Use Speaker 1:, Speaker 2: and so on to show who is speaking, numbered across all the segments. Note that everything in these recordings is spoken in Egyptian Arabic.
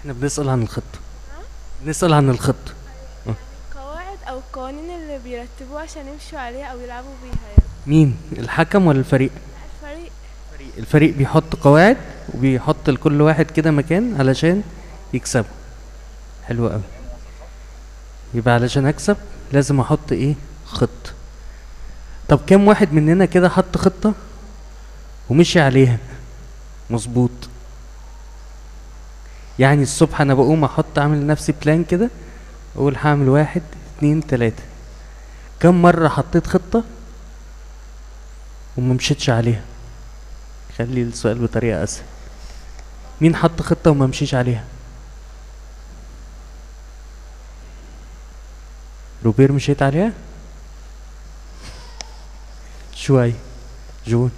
Speaker 1: احنا بنسأل عن الخطة بنسأل عن الخطة
Speaker 2: القواعد او القوانين اللي بيرتبوها عشان يمشوا عليها او يلعبوا بيها يعني
Speaker 1: مين الحكم ولا الفريق
Speaker 2: الفريق
Speaker 1: الفريق بيحط قواعد وبيحط لكل واحد كده مكان علشان يكسبوا حلو قوي يبقى علشان اكسب لازم احط ايه خطة طب كام واحد مننا كده حط خطة ومشي عليها مظبوط يعني الصبح انا بقوم احط اعمل لنفسي بلان كده اقول هعمل واحد اتنين تلاتة كم مرة حطيت خطة وما مشيتش عليها خلي السؤال بطريقة اسهل مين حط خطة وما مشيش عليها روبير مشيت عليها شوي جون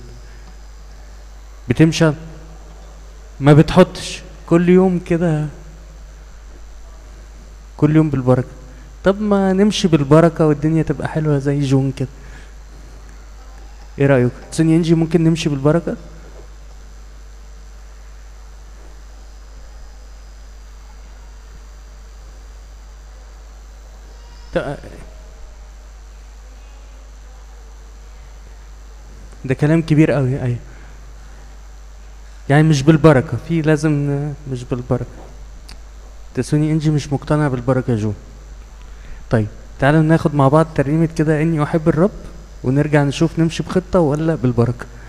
Speaker 1: بتمشي ما بتحطش كل يوم كده كل يوم بالبركة طب ما نمشي بالبركة والدنيا تبقى حلوة زي جون كده ايه رأيك تسوني انجي ممكن نمشي بالبركة ت- ده كلام كبير قوي ايوه يعني مش بالبركة في لازم ن- مش بالبركة تسوني انجي مش مقتنع بالبركة يا جو طيب تعالوا ناخد مع بعض ترنيمة كده اني احب الرب ونرجع نشوف نمشي بخطة ولا بالبركة